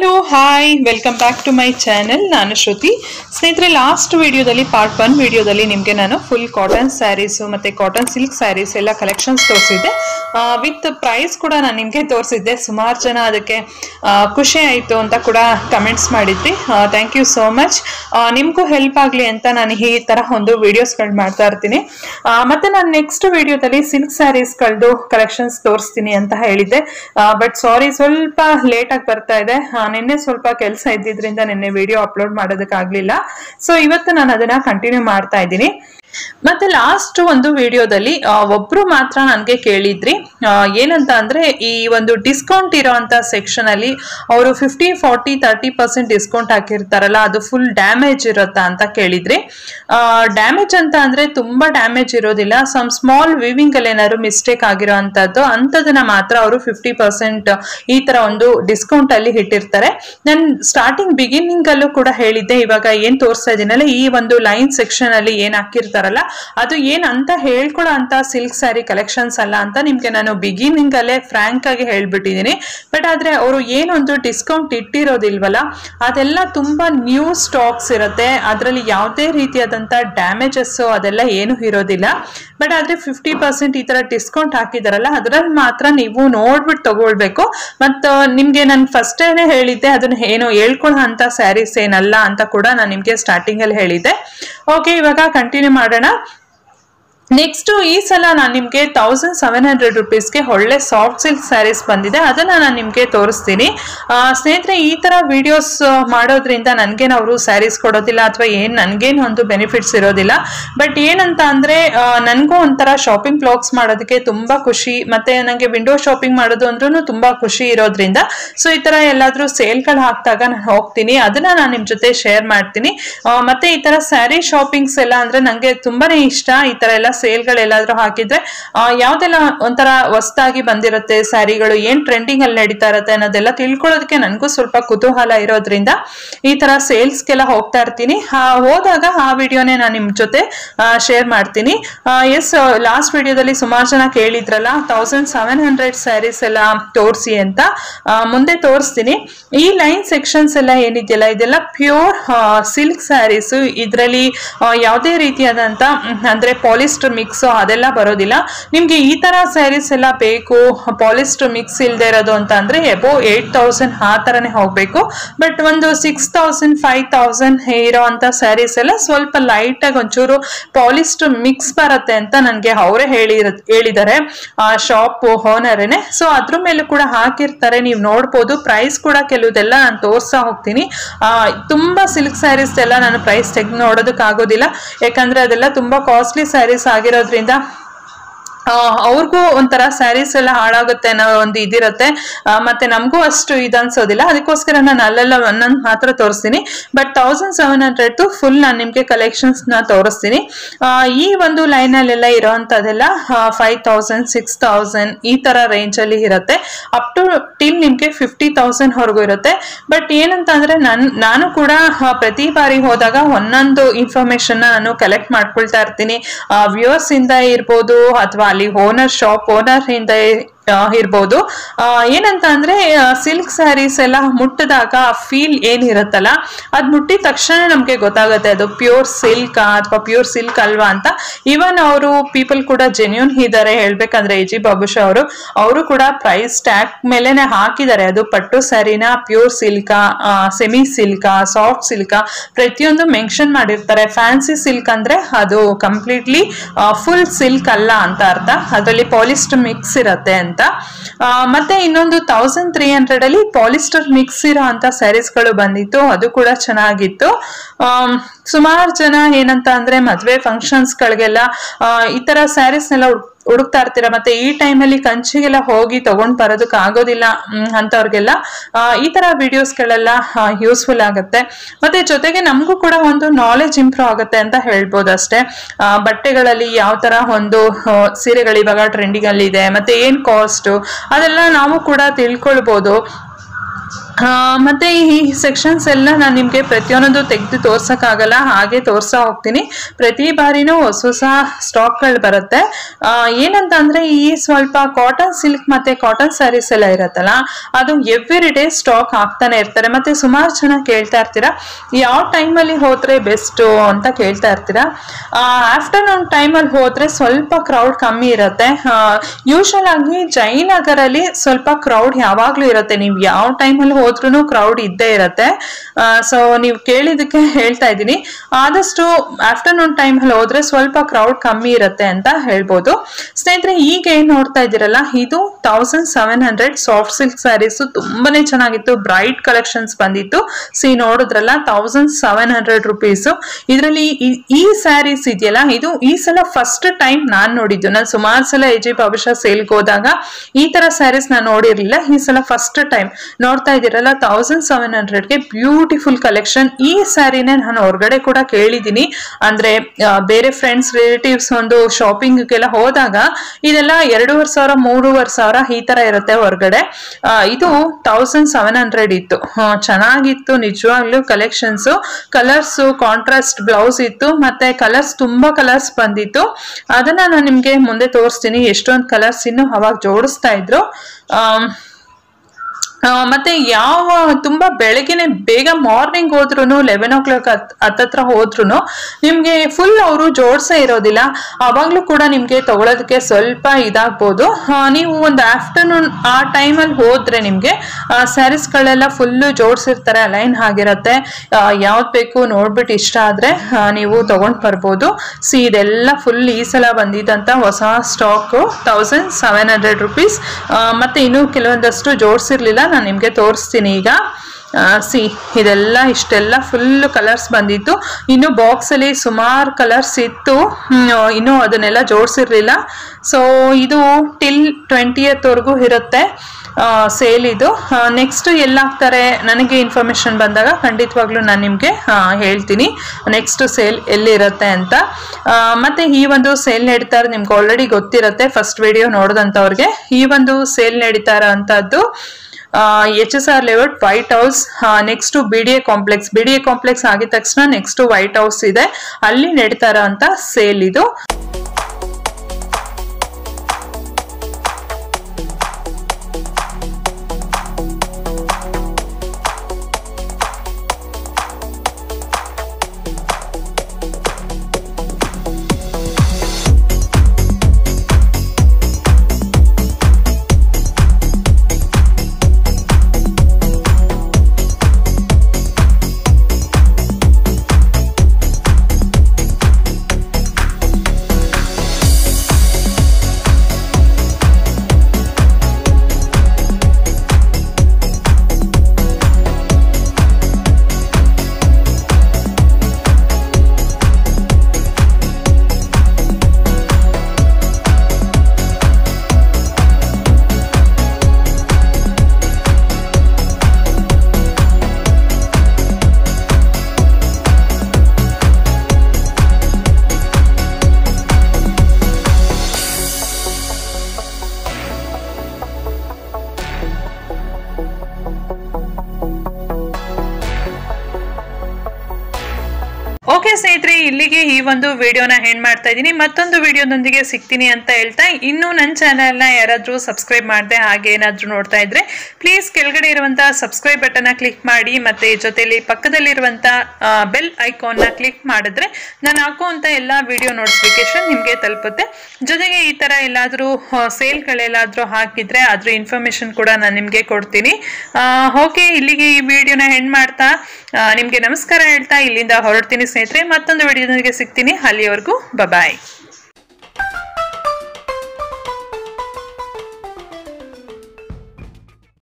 hello hi welcome back to my channel ನಾನು ಶ್ರುತಿ ಸ್ನೇಹಿತರೆ last ವಿಡಿಯೋದಲ್ಲಿ ಪಾರ್ಟ್ ಒನ್ ವಿಡಿಯೋದಲ್ಲಿ ನಿಮಗೆ ನಾನು ಫುಲ್ ಕಾಟನ್ ಸ್ಯಾರೀಸು ಮತ್ತು ಕಾಟನ್ ಸಿಲ್ಕ್ ಸ್ಯಾರೀಸ್ ಎಲ್ಲ ಕಲೆಕ್ಷನ್ಸ್ ತೋರಿಸಿದ್ದೆ ವಿತ್ ಪ್ರೈಸ್ ಕೂಡ ನಾನು ನಿಮಗೆ ತೋರಿಸಿದ್ದೆ ಸುಮಾರು ಜನ ಅದಕ್ಕೆ ಆ, ಖುಷಿ ಆಯಿತು ಅಂತ ಕೂಡ ಕಮೆಂಟ್ಸ್ ಮಾಡಿದ್ರಿ ಥ್ಯಾಂಕ್ ಯು ಸೋ ಮಚ್ ನಿಮಗೂ ಹೆಲ್ಪ್ ಆಗಲಿ ಅಂತ ನಾನು ಈ ಥರ ಒಂದು ವಿಡಿಯೋಸ್ಗಳು ಮಾಡ್ತಾ ಇರ್ತೀನಿ ಆ, ಮತ್ತೆ ನಾನು ನೆಕ್ಸ್ಟ್ ವಿಡಿಯೋದಲ್ಲಿ ಸಿಲ್ಕ್ ಸ್ಯಾರೀಸ್ಗಳದ್ದು ಕಲೆಕ್ಷನ್ಸ್ ತೋರಿಸ್ತೀನಿ ಅಂತ ಹೇಳಿದ್ದೆ ಬಟ್ ಸಾರಿ ಸ್ವಲ್ಪ ಲೇಟ್ ಆಗಿ ಬರ್ತಾ ಇದೆ ಆ, ನಿನ್ನೆ ಸ್ವಲ್ಪ ಕೆಲಸ ಇದ್ದಿದ್ರಿಂದ ನಿನ್ನೆ ವಿಡಿಯೋ ಅಪ್ಲೋಡ್ ಮಾಡೋದಕ್ಕಾಗ್ಲಿಲ್ಲ ಸೊ ಇವತ್ತು ನಾನು ಅದನ್ನ ಕಂಟಿನ್ಯೂ ಮಾಡ್ತಾ ಇದ್ದೀನಿ ಮತ್ತೆ ಲಾಸ್ಟ್ ಒಂದು ವಿಡಿಯೋದಲ್ಲಿ ಒಬ್ರು ಮಾತ್ರ ನನಗೆ ಕೇಳಿದ್ರಿ ಆ, ಏನಂತ ಅಂದ್ರೆ ಈ ಒಂದು ಡಿಸ್ಕೌಂಟ್ ಇರೋಂಥ ಸೆಕ್ಷನ್ ಅಲ್ಲಿ ಅವರು fifty forty thirty percent discount ಹಾಕಿರ್ತಾರಲ್ಲ ಅದು ಫುಲ್ ಡ್ಯಾಮೇಜ್ ಇರುತ್ತಾ ಅಂತ ಕೇಳಿದ್ರಿ ಡ್ಯಾಮೇಜ್ ಅಂತ ಅಂದ್ರೆ ತುಂಬಾ ಡ್ಯಾಮೇಜ್ ಇರೋದಿಲ್ಲ ಸಮ್ ಸ್ಮಾಲ್ ವಿವಿಂಗ್ ಅಲ್ಲಿ ಏನಾದ್ರು ಮಿಸ್ಟೇಕ್ ಆಗಿರೋ ಅಂತದ್ದು ಅಂಥದನ್ನ ಮಾತ್ರ ಅವರು ಫಿಫ್ಟಿ ಪರ್ಸೆಂಟ್ ಈ ತರ ಒಂದು ಡಿಸ್ಕೌಂಟ್ ಅಲ್ಲಿ ಇಟ್ಟಿರ್ತಾರೆ ನಾನು ಸ್ಟಾರ್ಟಿಂಗ್ ಬಿಗಿನಿಂಗ್ ಅಲ್ಲೂ ಕೂಡ ಹೇಳಿದ್ದೆ ಇವಾಗ ಏನ್ ತೋರಿಸ್ತಾ ಇದೀನಲ್ಲ ಈ ಒಂದು ಲೈನ್ ಸೆಕ್ಷನ್ ಅಲ್ಲಿ ಏನ್ ಹಾಕಿರ್ತಾರಲ್ಲ ಅದು ಏನ್ ಅಂತ ಹೇಳ್ಕೊಡೋ ಅಂತ ಸಿಲ್ಕ್ ಸ್ಯಾರಿ ಕಲೆಕ್ಷನ್ಸ್ ಅಲ್ಲ ಅಂತ ನಿಮ್ಗೆ ನಾನು ಬಿಗಿನಿಂಗ್ ಅಲ್ಲೇ ಫ್ರಾಂಕ್ ಆಗಿ ಹೇಳ್ಬಿಟ್ಟಿದೀನಿ ಬಟ್ ಆದ್ರೆ ಅವರು ಏನೊಂದು ಡಿಸ್ಕೌಂಟ್ ಇಟ್ಟಿರೋದಿಲ್ವಲ್ಲ ಅದೆಲ್ಲ ತುಂಬಾ ನ್ಯೂ ಸ್ಟಾಕ್ಸ್ ಇರುತ್ತೆ ಅದರಲ್ಲಿ ಯಾವುದೇ ರೀತಿಯಾದಂತ ಡ್ಯಾಮೇಜಸ್ ಅದೆಲ್ಲ ಏನು ಇರೋದಿಲ್ಲ ಬಟ್ ಆದ್ರೆ ಫಿಫ್ಟಿ ಪರ್ಸೆಂಟ್ ಈ ತರ ಡಿಸ್ಕೌಂಟ್ ಹಾಕಿದಾರಲ್ಲ ಅದ್ರಲ್ಲಿ ಮಾತ್ರ ನೀವು ನೋಡ್ಬಿಟ್ಟು ತಗೊಳ್ಬೇಕು ಮತ್ತ ನಿಮ್ಗೆ ನಾನು ಫಸ್ಟ್ ಹೇಳಿದ್ದೆ ಅದನ್ನ ಏನು ಹೇಳ್ಕೊಳ್ಳೋ ಅಂತ ಸ್ಯಾರೀಸ್ ಏನಲ್ಲ ಅಂತ ಕೂಡ ನಾನು ನಿಮ್ಗೆ ಸ್ಟಾರ್ಟಿಂಗ್ ಅಲ್ಲಿ ಹೇಳಿದ್ದೆ ಓಕೆ ಇವಾಗ ಕಂಟಿನ್ಯೂ ಮಾಡೋಣ ನೆಕ್ಸ್ಟ್ ಈ ಸಲ ನಾನು ನಿಮಗೆ ತೌಸಂಡ್ ಸೆವೆನ್ ಹಂಡ್ರೆಡ್ ರುಪೀಸ್ಗೆ ಒಳ್ಳೆ ಸಾಫ್ಟ್ ಸಿಲ್ಕ್ ಸ್ಯಾರೀಸ್ ಬಂದಿದೆ ಅದನ್ನ ನಾನು ನಿಮಗೆ ತೋರಿಸ್ತೀನಿ ಆ, ಸ್ನೇಹಿತರೆ ಈ ತರ ವಿಡಿಯೋಸ್ ಮಾಡೋದ್ರಿಂದ ನನಗೇನು ಅವರು ಸ್ಯಾರೀಸ್ ಕೊಡೋದಿಲ್ಲ ಅಥವಾ ಏನು ನನಗೇನು ಒಂದು ಬೆನಿಫಿಟ್ಸ್ ಇರೋದಿಲ್ಲ ಬಟ್ ಏನಂತ ಅಂದ್ರೆ ಆ, ನನಗೂ ಒಂಥರ ಶಾಪಿಂಗ್ ಬ್ಲಾಗ್ಸ್ ಮಾಡೋದಕ್ಕೆ ತುಂಬಾ ಖುಷಿ ಮತ್ತೆ ನನಗೆ ವಿಂಡೋ ಶಾಪಿಂಗ್ ಮಾಡೋದು ಅಂದ್ರೂ ತುಂಬಾ ಖುಷಿ ಇರೋದ್ರಿಂದ ಸೊ ಈ ತರ ಎಲ್ಲಾದ್ರೂ ಸೇಲ್ಗಳು ಹಾಕ್ದಾಗ ನಾನು ಹೋಗ್ತೀನಿ ಅದನ್ನ ನಾನು ನಿಮ್ ಜೊತೆ ಶೇರ್ ಮಾಡ್ತೀನಿ ಆ, ಮತ್ತೆ ಈ ತರ ಸ್ಯಾರಿ ಶಾಪಿಂಗ್ಸ್ ಎಲ್ಲ ಅಂದ್ರೆ ನಂಗೆ ತುಂಬಾನೇ ಇಷ್ಟ ಈ ತರ ಎಲ್ಲ ಸೇಲ್ಗಳು ಎಲ್ಲಾದ್ರೂ ಹಾಕಿದ್ರೆ ಆ, ಯಾವ್ದೆಲ್ಲ ಒಂಥರ ಹೊಸ್ದಾಗಿ ಬಂದಿರುತ್ತೆ ಸ್ಯಾರಿಗಳು ಏನ್ ಟ್ರೆಂಡಿಂಗ್ ಅಲ್ಲಿ ನಡೀತಾ ಇರುತ್ತೆ ಅನ್ನೋದೆಲ್ಲ ತಿಳ್ಕೊಳ್ಳೋದಕ್ಕೆ ನನಗೂ ಸ್ವಲ್ಪ ಕುತೂಹಲ ಇರೋದ್ರಿಂದ ಈ ತರ ಸೇಲ್ಸ್ಗೆಲ್ಲ ಹೋಗ್ತಾ ಇರ್ತೀನಿ ಆ, ಹೋದಾಗ ಆ ವಿಡಿಯೋನೇ ನಾನು ನಿಮ್ ಜೊತೆ ಶೇರ್ ಮಾಡ್ತೀನಿ ಎಸ್ ಲಾಸ್ಟ್ ವಿಡಿಯೋದಲ್ಲಿ ಸುಮಾರು ಜನ ಕೇಳಿದ್ರಲ್ಲ ತೌಸಂಡ್ ಸೆವೆನ್ ಹಂಡ್ರೆಡ್ ಸ್ಯಾರೀಸ್ ಎಲ್ಲ ತೋರಿಸಿ ಅಂತ ಆ, ಮುಂದೆ ತೋರಿಸ್ತೀನಿ ಈ ಲೈನ್ ಸೆಕ್ಷನ್ಸ್ ಎಲ್ಲ ಏನಿದೆಯಲ್ಲ ಇದೆಲ್ಲ ಪ್ಯೂರ್ ಸಿಲ್ಕ್ ಸ್ಯಾರೀಸ್ ಇದರಲ್ಲಿ ಯಾವುದೇ ರೀತಿಯಾದಂಥ ಮ್, ಅಂದ್ರೆ ಪಾಲಿಸ್ಟರ್ ಮಿಕ್ಸ್ ಅದೆಲ್ಲ ಬರೋದಿಲ್ಲ ನಿಮ್ಗೆ ಈ ತರ ಸ್ಯಾರೀಸ್ ಎಲ್ಲ ಬೇಕು ಪಾಲಿಸ್ಟರ್ ಮಿಕ್ಸ್ ಇಲ್ಲದೆ ಇರೋದು ಅಂತ ಅಂದ್ರೆ ಎಬೋ ಏಟ್ ತೌಸಂಡ್ ಆ ತರನೇ ಹೋಗ್ಬೇಕು ಬಟ್ ಒಂದು ಸಿಕ್ಸ್ ತೌಸಂಡ್ ಫೈವ್ ತೌಸಂಡ್ ಇರೋ ಅಂತ ಸ್ಯಾರೀಸ್ ಎಲ್ಲ ಸ್ವಲ್ಪ ಲೈಟ್ ಆಗಿ ಒಂಚೂರು ಪಾಲಿಸ್ಟರ್ ಮಿಕ್ಸ್ ಬರುತ್ತೆ ಅಂತ ನನಗೆ ಅವರೇ ಹೇಳಿ ಹೇಳಿದ್ದಾರೆ ಆ ಶಾಪ್ ಓನರೇನೆ ಸೊ ಅದ್ರ ಮೇಲೂ ಕೂಡ ಹಾಕಿರ್ತಾರೆ ನೀವು ನೋಡ್ಬೋದು ಪ್ರೈಸ್ ಕೂಡ ಕೆಲವುದೆಲ್ಲ ನಾನು ತೋರಿಸ್ತಾ ಹೋಗ್ತೀನಿ ಆ, ತುಂಬಾ ಸಿಲ್ಕ್ ಸ್ಯಾರೀಸ್ ಎಲ್ಲ ನಾನು ಪ್ರೈಸ್ ತೆಗೆದು ನೋಡೋದಕ್ಕಾಗೋದಿಲ್ಲ ಯಾಕಂದ್ರೆ ಅದೆಲ್ಲ ತುಂಬಾ ಕಾಸ್ಟ್ಲಿ ಸ್ಯಾರೀಸ್ ಆಗಿರೋದ್ರಿಂದ ಆ, ಅವ್ರಿಗೂ ಒಂಥರ ಸ್ಯಾರೀಸ್ ಎಲ್ಲ ಹಾಳಾಗುತ್ತೆ ಅನ್ನೋ ಒಂದು ಇದಿರುತ್ತೆ ಆ, ಮತ್ತೆ ನಮಗೂ ಅಷ್ಟು ಇದನ್ಸೋದಿಲ್ಲ ಅದಕ್ಕೋಸ್ಕರ ನಾನು ಅಲ್ಲೆಲ್ಲ ಒಂದೊಂದು ಮಾತ್ರ ತೋರಿಸ್ತೀನಿ but thousand seven hundred full ನಾನು ನಿಮಗೆ ಕಲೆಕ್ಷನ್ಸ್ನ ತೋರಿಸ್ತೀನಿ ಆ, ಈ ಒಂದು ಲೈನಲ್ಲೆಲ್ಲ ಇರೋವಂಥದ್ದೆಲ್ಲ ಫೈವ್ ತೌಸಂಡ್ ಸಿಕ್ಸ್ ತೌಸಂಡ್ ಈ ಥರ ರೇಂಜಲ್ಲಿ ಇರುತ್ತೆ ಅಪ್ ಟು ಟಿಲ್ ನಿಮಗೆ ಫಿಫ್ಟಿ ತೌಸಂಡ್ ವರೆಗೂ ಇರುತ್ತೆ ಬಟ್ ಏನಂತ ಅಂದರೆ ನನ್ ನಾನು ಕೂಡ ಆ, ಪ್ರತಿ ಬಾರಿ ಹೋದಾಗ ಒಂದೊಂದು ಇನ್ಫಾರ್ಮೇಶನ್ ನಾನು ಕಲೆಕ್ಟ್ ಮಾಡ್ಕೊಳ್ತಾ ಇರ್ತೀನಿ ವ್ಯೂವರ್ಸ್ ಇಂದ ಇರ್ಬೋದು ಅಥವಾ ಅಲ್ಲಿ ಓನರ್ ಶಾಪ್ ಓನರ್ ಇಂದ ಆ, ಇರ್ಬೋದು ಆ, ಏನಂತ ಅಂದ್ರೆ ಸಿಲ್ಕ್ ಸ್ಯಾರೀಸ್ ಎಲ್ಲ ಮುಟ್ಟಿದಾಗ ಫೀಲ್ ಏನಿರುತ್ತಲ್ಲ ಅದ್ ಮುಟ್ಟಿದ ತಕ್ಷಣ ನಮ್ಗೆ ಗೊತ್ತಾಗುತ್ತೆ ಅದು ಪ್ಯೂರ್ ಸಿಲ್ಕ್ ಅಥವಾ ಪ್ಯೂರ್ ಸಿಲ್ಕ್ ಅಲ್ವಾ ಅಂತ ಇವನ್ ಅವರು ಪೀಪಲ್ ಕೂಡ ಜೆನ್ಯೂನ್ ಇದ್ದಾರೆ ಹೇಳ್ಬೇಕಂದ್ರೆ ಎ ಜಿ ಬಾಬುಷ ಅವರು ಅವರು ಕೂಡ ಪ್ರೈಸ್ ಟ್ಯಾಗ್ ಮೇಲೆನೆ ಹಾಕಿದ್ದಾರೆ ಅದು ಪಟ್ಟು ಸ್ಯಾರಿನ ಪ್ಯೂರ್ ಸಿಲ್ಕಾ ಸೆಮಿ ಸಿಲ್ಕಾ ಸಾಫ್ಟ್ ಸಿಲ್ಕಾ ಪ್ರತಿಯೊಂದು ಮೆನ್ಷನ್ ಮಾಡಿರ್ತಾರೆ ಫ್ಯಾನ್ಸಿ ಸಿಲ್ಕ್ ಅಂದ್ರೆ ಅದು ಕಂಪ್ಲೀಟ್ಲಿ ಫುಲ್ ಸಿಲ್ಕ್ ಅಲ್ಲ ಅಂತ ಅರ್ಥ ಅದರಲ್ಲಿ ಪಾಲಿಸ್ಟರ್ ಮಿಕ್ಸ್ ಇರುತ್ತೆ ಅಂತ ಆ, ಮತ್ತೆ ಇನ್ನೊಂದು ತೌಸಂಡ್ ತ್ರೀ ಹಂಡ್ರೆಡ್ ಅಲ್ಲಿ ಪಾಲಿಸ್ಟರ್ ಮಿಕ್ಸ್ ಇರೋ ಅಂತ ಸ್ಯಾರೀಸ್ಗಳು ಬಂದಿತ್ತು ಅದು ಕೂಡ ಚೆನ್ನಾಗಿತ್ತು ಸುಮಾರು ಜನ ಏನಂತ ಅಂದ್ರೆ ಮದ್ವೆ ಫಂಕ್ಷನ್ಸ್ಗಳಿಗೆಲ್ಲ ಈ ತರ ಸ್ಯಾರೀಸ್ನೆಲ್ಲ ಹುಡುಕ್ತಾ ಇರ್ತೀರ ಮತ್ತೆ ಈ ಟೈಮಲ್ಲಿ ಕಂಚಿಗೆಲ್ಲ ಹೋಗಿ ತಗೊಂಡ್ ಬರೋದಕ್ಕೆ ಆಗೋದಿಲ್ಲ ಮ್, ಅಂಥವ್ರಿಗೆಲ್ಲ ಆ, ಈ ತರ ವಿಡಿಯೋಸ್ಗಳೆಲ್ಲ ಯೂಸ್ಫುಲ್ ಆಗುತ್ತೆ ಮತ್ತೆ ಜೊತೆಗೆ ನಮಗೂ ಕೂಡ ಒಂದು ನಾಲೆಜ್ ಇಂಪ್ರೂವ್ ಆಗುತ್ತೆ ಅಂತ ಹೇಳ್ಬೋದು ಅಷ್ಟೇ ಆ, ಬಟ್ಟೆಗಳಲ್ಲಿ ಯಾವ ತರ ಒಂದು ಆ, ಸೀರೆಗಳು ಇವಾಗ ಟ್ರೆಂಡಿಂಗ್ ಅಲ್ಲಿ ಇದೆ ಮತ್ತೆ ಏನ್ ಕಾಸ್ಟ್ ಅದೆಲ್ಲ ನಾವು ಕೂಡ ತಿಳ್ಕೊಳ್ಬೋದು ಆ, ಮತ್ತೆ ಈ ಸೆಕ್ಷನ್ಸ್ ಎಲ್ಲ ನಾನು ನಿಮಗೆ ಪ್ರತಿಯೊಂದೊಂದು ತೆಗೆದು ತೋರ್ಸಕ್ಕಾಗಲ್ಲ ಹಾಗೆ ತೋರ್ಸಾ ಹೋಗ್ತೀನಿ ಪ್ರತಿ ಬಾರಿನೂ ಹೊಸ ಹೊಸ ಸ್ಟಾಕ್ಗಳು ಬರುತ್ತೆ ಆ, ಏನಂತ ಅಂದ್ರೆ ಈ ಸ್ವಲ್ಪ ಕಾಟನ್ ಸಿಲ್ಕ್ ಮತ್ತೆ ಕಾಟನ್ ಸ್ಯಾರೀಸ್ ಎಲ್ಲ ಇರತ್ತಲ್ಲ ಅದು ಎವ್ರಿ ಡೇ ಸ್ಟಾಕ್ ಹಾಕ್ತಾನೆ ಇರ್ತಾರೆ ಮತ್ತೆ ಸುಮಾರು ಜನ ಕೇಳ್ತಾ ಇರ್ತೀರಾ ಯಾವ ಟೈಮಲ್ಲಿ ಹೋದ್ರೆ ಬೆಸ್ಟ್ ಅಂತ ಕೇಳ್ತಾ ಇರ್ತೀರಾ ಆಫ್ಟರ್ನೂನ್ ಟೈಮಲ್ಲಿ ಹೋದ್ರೆ ಸ್ವಲ್ಪ ಕ್ರೌಡ್ ಕಮ್ಮಿ ಇರುತ್ತೆ ಯೂಶಲ್ ಆಗಿ ಜಯನಗರಲ್ಲಿ ಸ್ವಲ್ಪ ಕ್ರೌಡ್ ಯಾವಾಗ್ಲೂ ಇರುತ್ತೆ ನೀವು ಯಾವ ಟೈಮಲ್ಲಿ ಹೋದ್ರೂ ಕ್ರೌಡ್ ಇದ್ದೇ ಇರುತ್ತೆ ಸೊ ನೀವು ಕೇಳಿದಕ್ಕೆ ಹೇಳ್ತಾ ಇದ್ದೀನಿ ಆದಷ್ಟು ಆಫ್ಟರ್ನೂನ್ ಟೈಮಲ್ಲಿ ಹೋದ್ರೆ ಸ್ವಲ್ಪ ಕ್ರೌಡ್ ಕಮ್ಮಿ ಇರುತ್ತೆ ಅಂತ ಹೇಳ್ಬೋದು ಸ್ನೇಹಿತರೆ ಈಗ ಏನ್ ನೋಡ್ತಾ ಇದ್ದೀರಲ್ಲ ಇದು thousand seven hundred soft silk sarees ತುಂಬಾನೇ ಚೆನ್ನಾಗಿತ್ತು ಬ್ರೈಟ್ ಕಲೆಕ್ಷನ್ಸ್ ಬಂದಿತ್ತು ಸಿ ನೋಡಿದ್ರಲ್ಲ ತೌಸಂಡ್ ಸೆವೆನ್ ಹಂಡ್ರೆಡ್ ರುಪೀಸ್ ಇದರಲ್ಲಿ ಈ ಸ್ಯಾರೀಸ್ ಇದೆಯಲ್ಲ ಇದು ಈ ಸಲ ಫಸ್ಟ್ ಟೈಮ್ ನಾನ್ ನೋಡಿದ್ದು ನಾನು ಸುಮಾರು ಸಲ ಎಜಿ ಪಬ್ಲಿಷರ್ ಸೇಲ್ಗೆ ಹೋದಾಗ ಈ ತರ ಸ್ಯಾರೀಸ್ ನಾನು ನೋಡಿರ್ಲಿಲ್ಲ ಈ ಸಲ ಫಸ್ಟ್ ಟೈಮ್ ನೋಡ್ತಾ ಇದ್ದೀರಲ್ಲ ತೌಸಂಡ್ ಸೆವೆನ್ ಹಂಡ್ರೆಡ್ಗೆ ಬ್ಯೂಟಿಫುಲ್ ಕಲೆಕ್ಷನ್ ಈ ಸ್ಯಾರಿನೇ ನಾನು ಹೊರಗಡೆ ಕೂಡ ಕೇಳಿದ್ದೀನಿ ಅಂದ್ರೆ ಆ, ಬೇರೆ ಫ್ರೆಂಡ್ಸ್ ರಿಲೇಟಿವ್ಸ್ ಒಂದು ಶಾಪಿಂಗ್ಗೆಲ್ಲ ಹೋದಾಗ ಇದೆಲ್ಲ ಎರಡೂವರೆ ಸಾವಿರ ಮೂರುವರೆ ಸಾವಿರ ಈ ತರ ಇರುತ್ತೆ ಹೊರಗಡೆ ಆ, ಇದು ತೌಸಂಡ್ ಸೆವೆನ್ ಹಂಡ್ರೆಡ್ ಇತ್ತು ಆ, ಚೆನ್ನಾಗಿತ್ತು ನಿಜವಾಗ್ಲೂ ಕಲೆಕ್ಷನ್ಸ್ ಕಲರ್ಸ್ ಕಾಂಟ್ರಾಸ್ಟ್ ಬ್ಲೌಸ್ ಇತ್ತು ಮತ್ತೆ ಕಲರ್ಸ್ ತುಂಬಾ ಕಲರ್ಸ್ ಬಂದಿತ್ತು ಅದನ್ನ ನಾನು ನಿಮ್ಗೆ ಮುಂದೆ ತೋರಿಸ್ತೀನಿ ಎಷ್ಟೊಂದು ಕಲರ್ಸ್ ಇನ್ನು ಅವಾಗ ಜೋಡಿಸ್ತಾ ಇದ್ರು ಆಮ್, ಆ, ಮತ್ತೆ ಯಾವ ತುಂಬಾ ಬೆಳಗ್ಗೆನೆ ಬೇಗ ಮಾರ್ನಿಂಗ್ ಹೋದ್ರು ಲೆವೆನ್ ಓ ಕ್ಲಾಕ್ ಹತ್ತತ್ರ ಹೋದ್ರು ನಿಮ್ಗೆ ಫುಲ್ ಅವರು ಜೋಡ್ಸೇ ಇರೋದಿಲ್ಲ ಅವಾಗ್ಲೂ ಕೂಡ ನಿಮ್ಗೆ ತಗೊಳೋದಕ್ಕೆ ಸ್ವಲ್ಪ ಇದಾಗ್ಬೋದು ಆ, ನೀವು ಒಂದು ಆಫ್ಟರ್ನೂನ್ ಆ ಟೈಮಲ್ಲಿ ಹೋದ್ರೆ ನಿಮ್ಗೆ ಸ್ಯಾರೀಸ್ಗಳೆಲ್ಲ ಫುಲ್ಲು ಜೋಡಿಸಿರ್ತಾರೆ ಅಲೈನ್ ಆಗಿರತ್ತೆ ಯಾವ್ದು ಬೇಕು ನೋಡ್ಬಿಟ್ಟು ಇಷ್ಟ ಆದ್ರೆ ಆ, ನೀವು ತಗೊಂಡ್ ಬರ್ಬೋದು ಸಿ ಇದೆಲ್ಲ ಫುಲ್ ಈ ಸಲ ಬಂದಿದ್ದಂತ ಹೊಸ stock thousand seven hundred rupees ಮತ್ತೆ ಇನ್ನೂ ಕೆಲವೊಂದಷ್ಟು ಜೋಡಿಸಿರ್ಲಿಲ್ಲ ನಾನು ನಿಮಗೆ ತೋರಿಸ್ತೀನಿ ಈಗ ಸಿ ಇದೆಲ್ಲ ಇಷ್ಟೆಲ್ಲ ಫುಲ್ ಕಲರ್ಸ್ ಬಂದಿತ್ತು ಇನ್ನು ಬಾಕ್ಸಲ್ಲಿ ಸುಮಾರು ಕಲರ್ಸ್ ಇತ್ತು ಹ್ಮ್, ಇನ್ನೂ ಅದನ್ನೆಲ್ಲ ಜೋಡಿಸಿರ್ಲಿಲ್ಲ ಸೊ ಇದು ಟಿಲ್ ಟ್ವೆಂಟಿಯತ್ವರೆಗೂ ಇರುತ್ತೆ ಸೇಲ್ ಇದು ನೆಕ್ಸ್ಟ್ ಎಲ್ಲಾಗ್ತಾರೆ ನನಗೆ ಇನ್ಫಾರ್ಮೇಶನ್ ಬಂದಾಗ ಖಂಡಿತವಾಗ್ಲೂ ನಾನು ನಿಮಗೆ ಹೇಳ್ತೀನಿ ನೆಕ್ಸ್ಟ್ ಸೇಲ್ ಎಲ್ಲಿರುತ್ತೆ ಅಂತ ಆ, ಮತ್ತೆ ಈ ಒಂದು ಸೇಲ್ ನಡೀತಾ ಇರೋದು ನಿಮ್ಗೆ ಆಲ್ರೆಡಿ ಗೊತ್ತಿರುತ್ತೆ ಫಸ್ಟ್ ವಿಡಿಯೋ ನೋಡಿದಂಥವ್ರಿಗೆ ಈ ಒಂದು ಸೇಲ್ ನಡೀತಾ ಇರೋಂಥದ್ದು H S R layout white house next B D A complex B D A complex ಆಗಿದ ತಕ್ಷಣ ನೆಕ್ಸ್ಟ್ ವೈಟ್ ಹೌಸ್ ಇದೆ ಅಲ್ಲಿ ನಡೀತಾ ಇರೋಂಥ ಸೇಲ್ ಇದು ಓಕೆ ಸ್ನೇಹಿತರೆ ಇಲ್ಲಿಗೆ ಈ ಒಂದು ವಿಡಿಯೋನ ಹೆಣ್ ಮಾಡ್ತಾ ಇದ್ದೀನಿ ಮತ್ತೊಂದು ವಿಡಿಯೋದೊಂದಿಗೆ ಸಿಗ್ತೀನಿ ಅಂತ ಹೇಳ್ತಾ ಇನ್ನು ನನ್ನ ಚಾನೆಲ್ನ ಯಾರಾದರೂ ಸಬ್ಸ್ಕ್ರೈಬ್ ಮಾಡದೆ ಹಾಗೆ ಏನಾದರೂ ನೋಡ್ತಾ ಇದ್ರೆ ಪ್ಲೀಸ್ ಕೆಳಗಡೆ ಇರುವಂಥ ಸಬ್ಸ್ಕ್ರೈಬ್ ಬಟನ್ನ ಕ್ಲಿಕ್ ಮಾಡಿ ಮತ್ತೆ ಜೊತೆಲಿ ಪಕ್ಕದಲ್ಲಿರುವಂಥ ಬೆಲ್ ಐಕಾನ್ನ ಕ್ಲಿಕ್ ಮಾಡಿದ್ರೆ ನಾನು ಹಾಕುವಂಥ ಎಲ್ಲ ವಿಡಿಯೋ ನೋಟಿಫಿಕೇಶನ್ ನಿಮಗೆ ತಲುಪುತ್ತೆ ಜೊತೆಗೆ ಈ ಥರ ಎಲ್ಲಾದರೂ ಸೇಲ್ಗಳೆಲ್ಲಾದರೂ ಹಾಕಿದ್ರೆ ಅದ್ರ ಇನ್ಫಾರ್ಮೇಶನ್ ಕೂಡ ನಾನು ನಿಮಗೆ ಕೊಡ್ತೀನಿ ಓಕೆ ಇಲ್ಲಿಗೆ ಈ ವಿಡಿಯೋನ ಹೆಣ್ ಮಾಡ್ತಾ ನಿಮಗೆ ನಮಸ್ಕಾರ ಹೇಳ್ತಾ ಇಲ್ಲಿಂದ ಹೊರಡ್ತೀನಿ ಸ್ನೇಹಿತರೆ ಮತ್ತೊಂದು ವಿಡಿಯೋದೊಂದಿಗೆ ಸಿಗ್ತೀನಿ ಅಲ್ಲಿವರೆಗೂ ಬಾಯ್